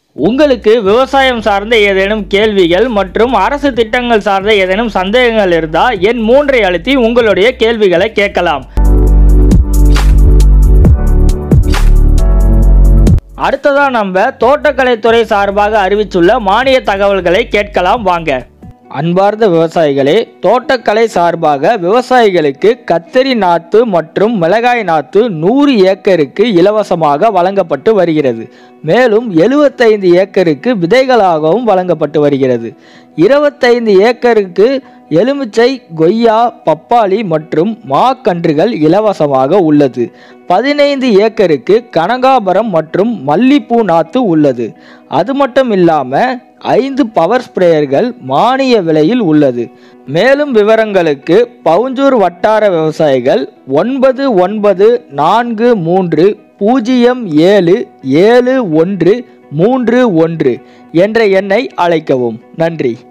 உங்களுக்கு விவசாயம் சார்ந்த ஏதேனும் கேள்விகள் மற்றும் அரசு திட்டங்கள் சார்ந்த ஏதேனும் சந்தேகங்கள் இருந்தால் என் மூன்றை அழுத்தி உங்களுடைய கேள்விகளை கேட்கலாம் அடுத்ததா நம்ம தோட்டக்கலைத்துறை சார்பாக அறிவித்துள்ள மானிய தகவல்களை கேட்கலாம் வாங்க அன்பார்ந்த விவசாயிகளே தோட்டக்கலை சார்பாக விவசாயிகளுக்கு கத்தரி நாத்து மற்றும் மிளகாய் நாத்து நூறு ஏக்கருக்கு இலவசமாக வழங்கப்பட்டு வருகிறது மேலும் எழுபத்தைந்து ஏக்கருக்கு விதைகளாகவும் வழங்கப்பட்டு வருகிறது இருபத்தைந்து ஏக்கருக்கு எலுமிச்சை கொய்யா பப்பாளி மற்றும் மாக்கன்றுகள் இலவசமாக உள்ளது பதினைந்து ஏக்கருக்கு கனகாபரம் மற்றும் மல்லிப்பூ நாத்து உள்ளது அது மட்டும் இல்லாமல் ஐந்து பவர் ஸ்ப்ரேயர்கள் மானிய விலையில் உள்ளது மேலும் விவரங்களுக்கு பவுஞ்சூர் வட்டார விவசாயிகள் ஒன்பது ஒன்பது நான்கு மூன்று பூஜ்ஜியம் ஏழு ஏழு ஒன்று மூன்று ஒன்று என்ற எண்ணை அழைக்கவும் நன்றி